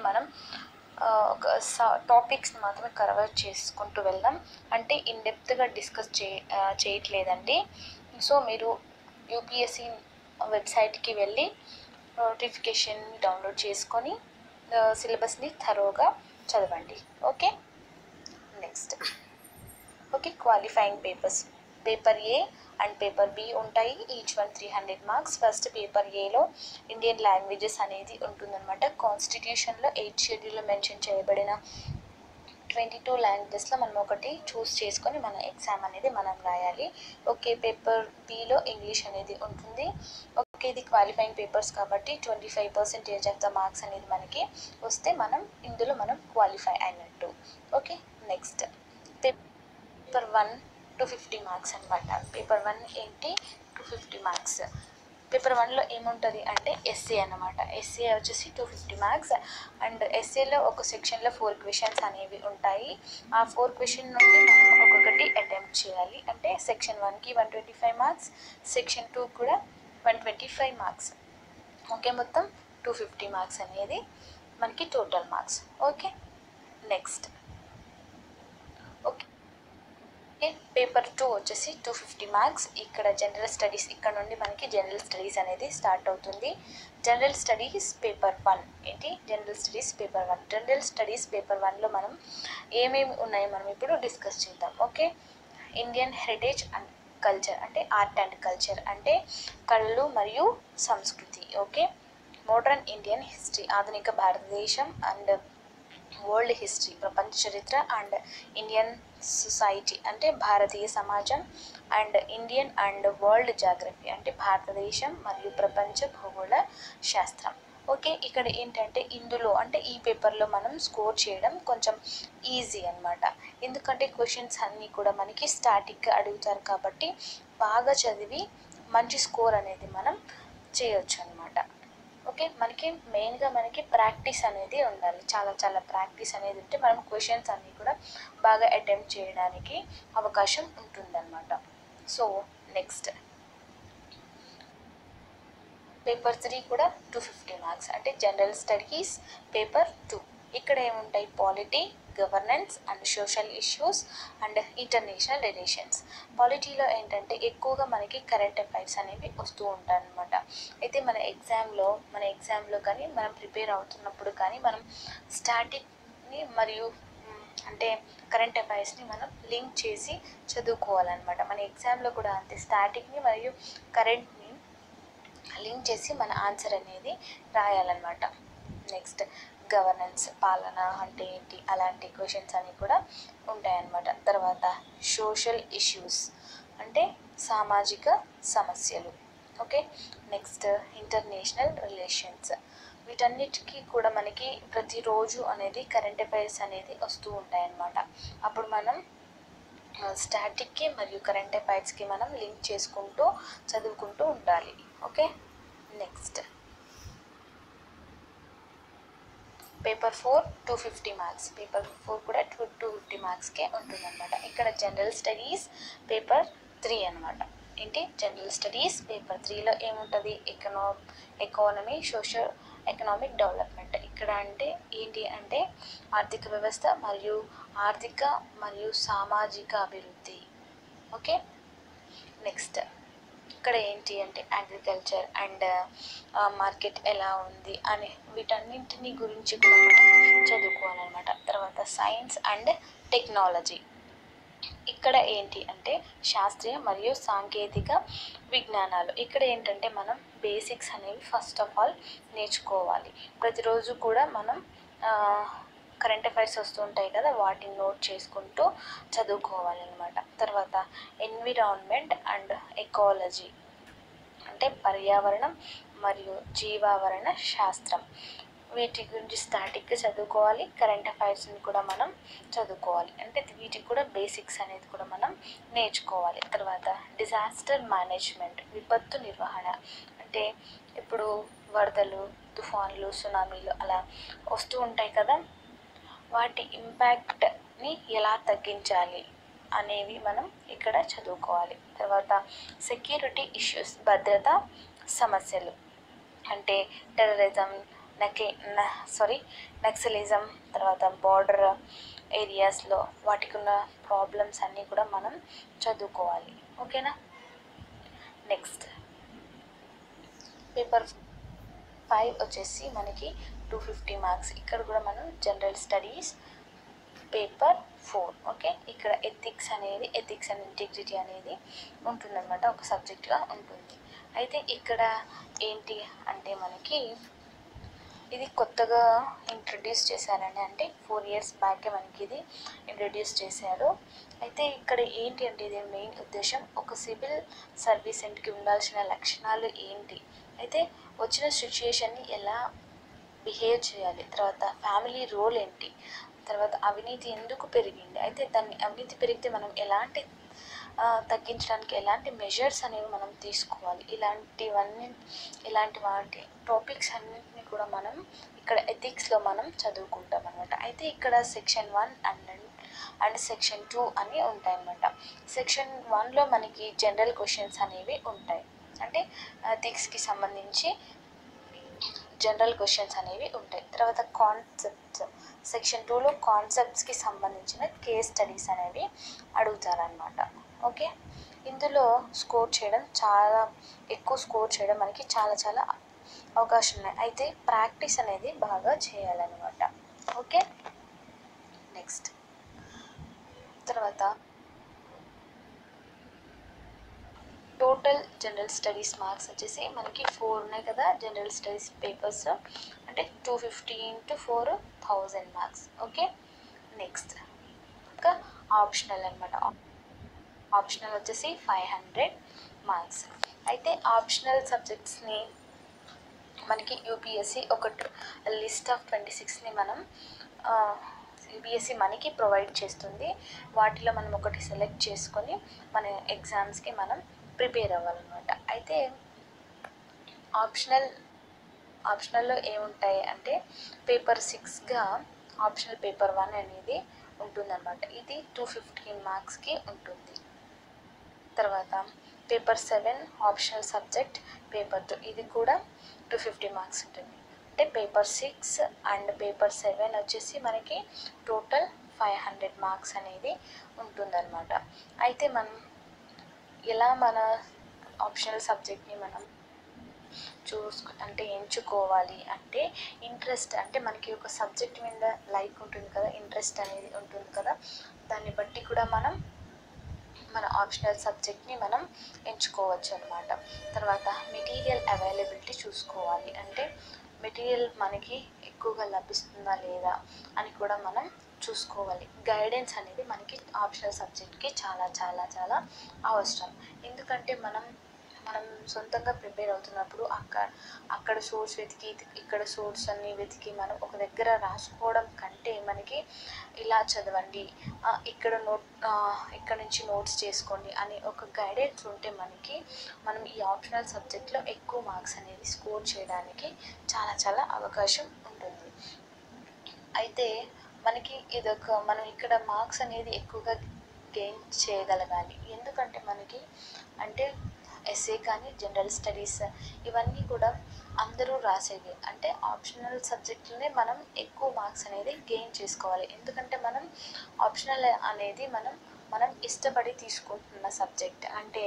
మనం ఆ, ఒక టాపిక్స్ని మాత్రమే కవర్ చేసుకుంటూ వెళ్దాం అంటే ఇన్ డెప్త్గా డిస్కస్ చే ఆ, చేయట్లేదండి సో మీరు యూపీఎస్సి వెబ్సైట్కి వెళ్ళి నోటిఫికేషన్ డౌన్లోడ్ చేసుకొని సిలబస్ని థరోగా చదవండి okay next okay qualifying papers paper A and paper B ఉంటాయి each one three hundred marks first paper ఏలో ఇండియన్ లాంగ్వేజెస్ అనేది ఉంటుందన్నమాట కాన్స్టిట్యూషన్లో ఎయిత్ షెడ్యూల్లో మెన్షన్ చేయబడిన ట్వంటీ టూ లాంగ్వేజెస్లో మనం ఒకటి చూస్ చేసుకొని మన ఎగ్జామ్ అనేది మనం రాయాలి ఓకే పేపర్ బిలో ఇంగ్లీష్ అనేది ఉంటుంది ఓకే ఇది క్వాలిఫైయింగ్ పేపర్స్ కాబట్టి twenty five percentage of the marks అనేది మనకి వస్తే మనం ఇందులో మనం క్వాలిఫై అయినట్టు okay next paper one two fifty marks అనమాట పేపర్ వన్ ఏంటి టూ ఫిఫ్టీ మార్క్స్ పేపర్ వన్లో ఏముంటుంది అంటే ఎస్ఏ అనమాట ఎస్ఏ వచ్చేసి టూ ఫిఫ్టీ మార్క్స్ అండ్ ఎస్ఏలో ఒక సెక్షన్లో ఫోర్ క్వశ్చన్స్ అనేవి ఉంటాయి ఆ ఫోర్ క్వశ్చన్ నుండి మనం ఒక్కొక్కటి అటెంప్ట్ చేయాలి అంటే సెక్షన్ వన్కి one twenty five marks section two కూడా one twenty five marks okay మొత్తం టూ ఫిఫ్టీ మార్క్స్ అనేది మనకి total marks okay next okay paper two వచ్చేసి టూ ఫిఫ్టీ మార్క్స్ ఇక్కడ జనరల్ స్టడీస్ ఇక్కడ నుండి మనకి జనరల్ స్టడీస్ అనేది స్టార్ట్ అవుతుంది జనరల్ స్టడీస్ పేపర్ వన్ ఏంటి general studies paper one general studies paper వన్లో మనం ఏమేమి ఉన్నాయో మనం ఇప్పుడు డిస్కస్ చేద్దాం okay Indian heritage and culture అంటే ఆర్ట్ అండ్ కల్చర్ అంటే కళలు మరియు సంస్కృతి ఓకే మోడర్న్ ఇండియన్ హిస్టరీ ఆధునిక భారతదేశం అండ్ వరల్డ్ హిస్టరీ ప్రపంచ చరిత్ర అండ్ ఇండియన్ సొసైటీ అంటే భారతీయ సమాజం and Indian and world geography అంటే భారతదేశం మరియు ప్రపంచ భూగోళ శాస్త్రం ఓకే ఇక్కడ ఏంటంటే ఇందులో అంటే ఈ పేపర్లో మనం స్కోర్ చేయడం కొంచెం ఈజీ అన్నమాట ఎందుకంటే క్వశ్చన్స్ అన్నీ కూడా మనకి స్టాటిక్గా అడుగుతారు కాబట్టి బాగా చదివి మంచి స్కోర్ అనేది మనం చేయొచ్చు అనమాట ఓకే మనకి మెయిన్గా మనకి ప్రాక్టీస్ అనేది ఉండాలి చాలా చాలా ప్రాక్టీస్ అనేది ఉంటే మనం క్వశ్చన్స్ అన్నీ కూడా బాగా అటెంప్ట్ చేయడానికి అవకాశం ఉంటుందన్నమాట సో నెక్స్ట్ పేపర్ త్రీ కూడా టూ ఫిఫ్టీ మార్క్స్ అంటే జనరల్ స్టడీస్ పేపర్ టూ ఇక్కడ ఏముంటాయి polity governance and social issues and international relations పాలిటీలో ఏంటంటే ఎక్కువగా మనకి కరెంట్ అఫైర్స్ అనేవి వస్తూ ఉంటాయి అనమాట అయితే మన ఎగ్జామ్లో మన ఎగ్జామ్లో కానీ మనం ప్రిపేర్ అవుతున్నప్పుడు కానీ మనం స్టాటిక్ని మరియు మ్, అంటే కరెంట్ అఫైర్స్ని మనం లింక్ చేసి చదువుకోవాలన్నమాట మన ఎగ్జామ్లో కూడా అంతే స్టాటిక్ని మరియు కరెంట్ని లింక్ చేసి మన ఆన్సర్ అనేది రాయాలన్నమాట నెక్స్ట్ గవర్నెన్స్ పాలన అంటే ఏంటి అలాంటి క్వశ్చన్స్ అన్నీ కూడా ఉంటాయన్నమాట తర్వాత సోషల్ ఇష్యూస్ అంటే సామాజిక సమస్యలు ఓకే నెక్స్ట్ ఇంటర్నేషనల్ రిలేషన్స్ వీటన్నిటికీ కూడా మనకి ప్రతిరోజు అనేది కరెంట్ అఫైర్స్ అనేది వస్తూ ఉంటాయన్నమాట అప్పుడు మనం స్టాటిక్కి మరియు కరెంట్ అఫైర్స్కి మనం లింక్ చేసుకుంటూ చదువుకుంటూ ఉండాలి okay next paper four two fifty marks paper four కూడా టూ టూ ఫిఫ్టీ మార్క్స్కే ఉంటుందన్నమాట ఇక్కడ జనరల్ స్టడీస్ పేపర్ త్రీ అనమాట ఏంటి జనరల్ స్టడీస్ పేపర్ త్రీలో ఏముంటుంది ఎకనో ఎకానమీ సోషల్ ఎకనామిక్ డెవలప్మెంట్ ఇక్కడ అంటే ఏంటి అంటే ఆర్థిక వ్యవస్థ మరియు ఆర్థిక మరియు సామాజిక అభివృద్ధి ఓకే నెక్స్ట్ ఇక్కడ ఏంటి అంటే అగ్రికల్చర్ అండ్ మార్కెట్ ఎలా ఉంది అని వీటన్నింటిని గురించి కూడా మనం చదువుకోవాలన్నమాట తర్వాత సైన్స్ అండ్ టెక్నాలజీ ఇక్కడ ఏంటి అంటే శాస్త్రీయ మరియు సాంకేతిక విజ్ఞానాలు ఇక్కడ ఏంటంటే మనం బేసిక్స్ అనేవి ఫస్ట్ ఆఫ్ ఆల్ నేర్చుకోవాలి ప్రతిరోజు కూడా మనం కరెంట్ అఫైర్స్ వస్తుంటాయి కదా వాటిని నోట్ చేసుకుంటూ చదువుకోవాలన్నమాట తర్వాత ఎన్విరాన్మెంట్ అండ్ ఎకాలజీ అంటే పర్యావరణం మరియు జీవావరణ శాస్త్రం వీటి గురించి స్టాటిక్గా చదువుకోవాలి కరెంట్ అఫైర్స్ని కూడా మనం చదువుకోవాలి అంటే వీటికి కూడా బేసిక్స్ అనేది కూడా మనం నేర్చుకోవాలి తర్వాత డిజాస్టర్ మేనేజ్మెంట్ విపత్తు నిర్వహణ అంటే ఇప్పుడు వరదలు తుఫాన్లు సునామీలు అలా వస్తూ ఉంటాయి కదా వాటి ఇంపాక్ట్ని ఎలా తగ్గించాలి అనేవి మనం ఇక్కడ చదువుకోవాలి తర్వాత సెక్యూరిటీ ఇష్యూస్ భద్రత సమస్యలు అంటే టెర్రరిజం నకే సారీ నక్సలిజం తర్వాత బార్డర్ ఏరియాస్లో వాటికి ఉన్న ప్రాబ్లమ్స్ అన్నీ కూడా మనం చదువుకోవాలి ఓకేనా నెక్స్ట్ పేపర్ ఫైవ్ వచ్చేసి మనకి టూ ఫిఫ్టీ మార్క్స్ ఇక్కడ కూడా మనం general studies paper four okay ఇక్కడ ఎథిక్స్ అనేది ఎథిక్స్ అండ్ ఇంటిగ్రిటీ అనేది ఉంటుందన్నమాట ఒక సబ్జెక్ట్గా ఉంటుంది అయితే ఇక్కడ ఏంటి అంటే మనకి ఇది కొత్తగా ఇంట్రడ్యూస్ చేశారండి అంటే ఫోర్ ఇయర్స్ బ్యాకే మనకి ఇది ఇంట్రడ్యూస్ చేశారు అయితే ఇక్కడ ఏంటి అంటే ఇది మెయిన్ ఉద్దేశం ఒక సివిల్ సర్వీసెంట్కి ఉండాల్సిన లక్షణాలు ఏంటి అయితే వచ్చిన సిచ్యుయేషన్ని ఎలా బిహేవ్ చేయాలి తర్వాత ఫ్యామిలీ రోల్ ఏంటి తర్వాత అవినీతి ఎందుకు పెరిగింది అయితే దాన్ని అవినీతి పెరిగితే మనం ఎలాంటి ఆ, తగ్గించడానికి ఎలాంటి మెజర్స్ అనేవి మనం తీసుకోవాలి ఇలాంటివన్నీ ఇలాంటి వాటి టాపిక్స్ అన్నింటినీ కూడా మనం ఇక్కడ ఎథిక్స్లో మనం చదువుకుంటాం అనమాట అయితే ఇక్కడ section one and and section two అని ఉంటాయి అన్నమాట సెక్షన్ వన్లో మనకి జనరల్ క్వశ్చన్స్ అనేవి ఉంటాయి అంటే ఎథిక్స్కి సంబంధించి జనరల్ క్వశ్చన్స్ అనేవి ఉంటాయి తర్వాత కాన్సెప్ట్స్ సెక్షన్ టూలో కాన్సెప్ట్స్కి సంబంధించిన కేస్ స్టడీస్ అనేవి అడుగుతారనమాట ఓకే ఇందులో స్కోర్ చేయడం చాలా ఎక్కువ స్కోర్ చేయడం మనకి చాలా చాలా అవకాశం ఉన్నాయి అయితే ప్రాక్టీస్ అనేది బాగా చేయాలన్నమాట ఓకే నెక్స్ట్ తర్వాత టోటల్ జనరల్ స్టడీస్ మార్క్స్ వచ్చేసి మనకి ఫోర్ ఉన్నాయి కదా జనరల్ స్టడీస్ పేపర్స్ అంటే two fifty into four thousand marks okay next ఇంకా ఆప్షనల్ అనమాట ఆప్షనల్ వచ్చేసి ఫైవ్ హండ్రెడ్ మార్క్స్ అయితే ఆప్షనల్ సబ్జెక్ట్స్ని మనకి యూపీఎస్సి ఒక లిస్ట్ ఆఫ్ ట్వంటీ సిక్స్ని మనం యూపీఎస్సి మనకి ప్రొవైడ్ చేస్తుంది వాటిలో మనం ఒకటి సెలెక్ట్ చేసుకొని మన ఎగ్జామ్స్కి మనం ప్రిపేర్ అవ్వాలన్నమాట అయితే ఆప్షనల్ ఆప్షనల్లో ఏముంటాయి అంటే పేపర్ సిక్స్గా ఆప్షనల్ పేపర్ వన్ అనేది ఉంటుందన్నమాట ఇది టూ ఫిఫ్టీన్ మార్క్స్కి ఉంటుంది తర్వాత paper seven optional subject paper two ఇది కూడా టూ ఫిఫ్టీ మార్క్స్ ఉంటుంది అంటే paper six and paper seven వచ్చేసి మనకి టోటల్ ఫైవ్ హండ్రెడ్ మార్క్స్ అనేది ఉంటుందన్నమాట అయితే మనం ఎలా మన ఆప్షనల్ సబ్జెక్ట్ని మనం చూసుకు అంటే ఎంచుకోవాలి అంటే ఇంట్రెస్ట్ అంటే మనకి ఒక సబ్జెక్ట్ మీద లైక్ ఉంటుంది కదా ఇంట్రెస్ట్ అనేది ఉంటుంది కదా దాన్ని బట్టి కూడా మనం మన ఆప్షనల్ సబ్జెక్ట్ని మనం ఎంచుకోవచ్చు అనమాట తర్వాత మెటీరియల్ అవైలబిలిటీ చూసుకోవాలి అంటే మెటీరియల్ మనకి ఎక్కువగా లభిస్తుందా లేదా అని కూడా మనం చూసుకోవాలి గైడెన్స్ అనేది మనకి ఆప్షనల్ సబ్జెక్ట్కి చాలా చాలా చాలా అవసరం ఎందుకంటే మనం మనం సొంతంగా ప్రిపేర్ అవుతున్నప్పుడు అక్కడ అక్కడ సోర్స్ వెతికి ఇక్కడ సోర్స్ అన్ని వెతికి మనం ఒక దగ్గర రాసుకోవడం కంటే మనకి ఇలా చదవండి ఆ, ఇక్కడ నోట్ ఆ, ఇక్కడ నుంచి నోట్స్ చేసుకోండి అని ఒక గైడెన్స్ ఉంటే మనకి మనం ఈ ఆప్షనల్ సబ్జెక్ట్లో ఎక్కువ మార్క్స్ అనేది స్కోర్ చేయడానికి చాలా చాలా అవకాశం ఉంటుంది అయితే మనకి ఇదొక మనం ఇక్కడ మార్క్స్ అనేది ఎక్కువగా గెయిన్ చేయగలగాలి ఎందుకంటే మనకి అంటే ఎస్ఏ కానీ జనరల్ స్టడీస్ ఇవన్నీ కూడా అందరూ రాసేవి అంటే ఆప్షనల్ సబ్జెక్టులనే మనం ఎక్కువ మార్క్స్ అనేది గెయిన్ చేసుకోవాలి ఎందుకంటే మనం ఆప్షనల్ అనేది మనం మనం ఇష్టపడి తీసుకుంటున్న సబ్జెక్ట్ అంటే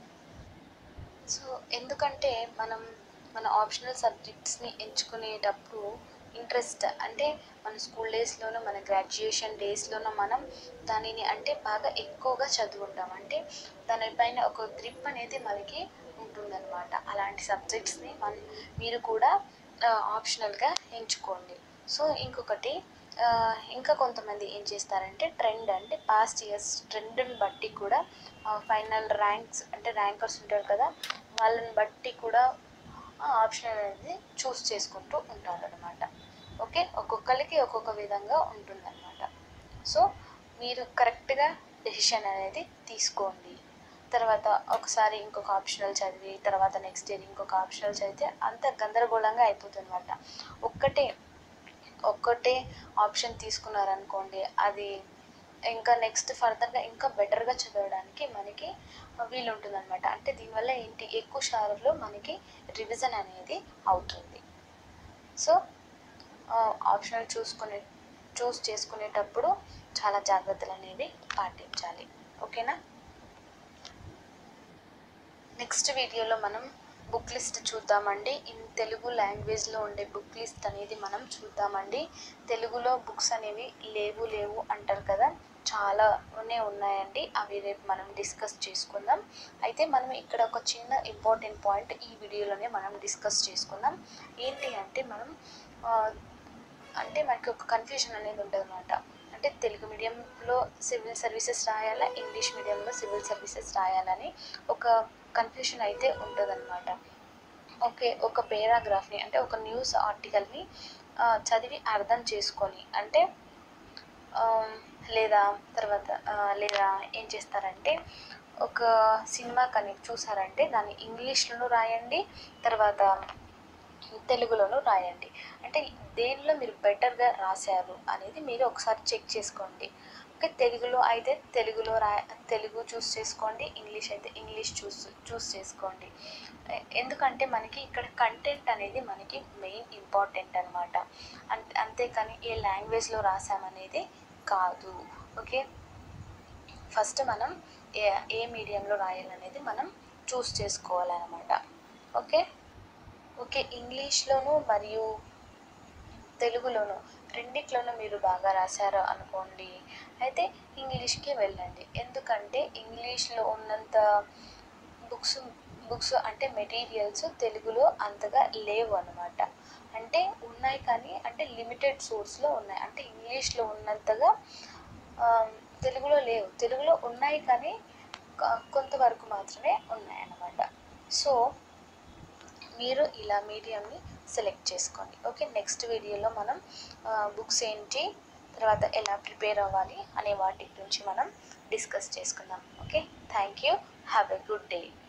సో ఎందుకంటే మనం మన ఆప్షనల్ సబ్జెక్ట్స్ని ఎంచుకునేటప్పుడు ఇంట్రెస్ట్ అంటే మన స్కూల్ డేస్లోనూ మన గ్రాడ్యుయేషన్ డేస్లోనూ మనం దానిని అంటే బాగా ఎక్కువగా చదువుంటాం అంటే దానిపైన ఒక గ్రిప్ అనేది మనకి ఉంటుందన్నమాట అలాంటి సబ్జెక్ట్స్ని మన మీరు కూడా ఆప్షనల్గా ఎంచుకోండి సో ఇంకొకటి ఆ, ఇంకా కొంతమంది ఏం చేస్తారంటే ట్రెండ్ అంటే పాస్ట్ ఇయర్స్ ట్రెండ్ని బట్టి కూడా ఫైనల్ ర్యాంక్స్ అంటే ర్యాంకర్స్ ఉంటారు కదా వాళ్ళని బట్టి కూడా ఆప్షనల్ అనేది చూస్ చేసుకుంటూ ఉంటారు అనమాట ఓకే ఒక్కొక్కరికి ఒక్కొక్క విధంగా ఉంటుందన్నమాట సో మీరు కరెక్ట్గా డెసిషన్ అనేది తీసుకోండి తర్వాత ఒకసారి ఇంకొక ఆప్షనల్ చదివి తర్వాత నెక్స్ట్ ఇయర్ ఇంకొక ఆప్షనల్ చదివితే అంత గందరగోళంగా అయిపోతుంది అనమాట ఒక్కటే ఒక్కటే ఆప్షన్ తీసుకున్నారనుకోండి అది ఇంకా నెక్స్ట్ ఫర్దర్గా ఇంకా బెటర్గా చదవడానికి మనకి వీలు ఉంటుందన్నమాట అంటే దీనివల్ల ఏంటి ఎక్కువ సార్లు మనకి రివిజన్ అనేది అవుతుంది సో ఆప్షనల్ చూసుకునే చూస్ చేసుకునేటప్పుడు చాలా జాగ్రత్తలు అనేవి పాటించాలి ఓకేనా నెక్స్ట్ వీడియోలో మనం బుక్ లిస్ట్ చూద్దామండి ఇన్ తెలుగు లాంగ్వేజ్లో ఉండే బుక్ లిస్ట్ అనేది మనం చూద్దామండి తెలుగులో బుక్స్ అనేవి లేవు లేవు అంటారు కదా చాలానే ఉన్నాయండి అవి రేపు మనం డిస్కస్ చేసుకుందాం అయితే మనం ఇక్కడ ఒక చిన్న ఇంపార్టెంట్ పాయింట్ ఈ వీడియోలోనే మనం డిస్కస్ చేసుకుందాం ఏంటి అంటే మనం ఆ, అంటే మనకి ఒక కన్ఫ్యూజన్ అనేది ఉంటుంది అనమాట అంటే తెలుగు మీడియంలో సివిల్ సర్వీసెస్ రాయాలా ఇంగ్లీష్ మీడియంలో సివిల్ సర్వీసెస్ రాయాలని ఒక కన్ఫ్యూషన్ అయితే ఉంటుందన్నమాట ఓకే ఒక పేరాగ్రాఫ్ని అంటే ఒక న్యూస్ ఆర్టికల్ని ఆ, చదివి అర్థం చేసుకొని అంటే ఆ, లేదా తర్వాత ఆ, లేదా ఏం చేస్తారంటే ఒక సినిమా కానీ చూసారంటే దాన్ని ఇంగ్లీష్లోనూ రాయండి తర్వాత తెలుగులోనూ రాయండి అంటే దేనిలో మీరు బెటర్గా రాశారు అనేది మీరు ఒకసారి చెక్ చేసుకోండి ఓకే తెలుగులో అయితే తెలుగులో రా తెలుగు చూస్ చేసుకోండి ఇంగ్లీష్ అయితే ఇంగ్లీష్ చూస్ చూస్ చేసుకోండి ఎ- ఎందుకంటే మనకి ఇక్కడ కంటెంట్ అనేది మనకి మెయిన్ ఇంపార్టెంట్ అనమాట అంతే అంతేకాని ఏ లాంగ్వేజ్లో రాసామనేది కాదు ఓకే ఫస్ట్ మనం ఏ ఏ మీడియంలో రాయాలనేది మనం చూస్ చేసుకోవాలన్నమాట ఓకే ఓకే ఇంగ్లీష్లోను మరియు తెలుగులోను రెండిట్లోనూ మీరు బాగా రాశారు అనుకోండి అయితే ఇంగ్లీష్కి వెళ్ళండి ఎందుకంటే ఇంగ్లీష్లో ఉన్నంత బుక్స్ బుక్స్ అంటే మెటీరియల్స్ తెలుగులో అంతగా లేవు అనమాట అంటే ఉన్నాయి కానీ అంటే లిమిటెడ్ సోర్స్లో ఉన్నాయి అంటే ఇంగ్లీష్లో ఉన్నంతగా ఆ, తెలుగులో లేవు తెలుగులో ఉన్నాయి కానీ కొ- కొంతవరకు మాత్రమే ఉన్నాయి అన్నమాట సో మీరు ఇలా మీడియంని సెలెక్ట్ చేసుకోండి ఓకే నెక్స్ట్ వీడియోలో మనం బుక్స్ ఏంటి తర్వాత ఎలా ప్రిపేర్ అవ్వాలి అనే వాటి గురించి మనం డిస్కస్ చేసుకుందాం okay thank you have a good day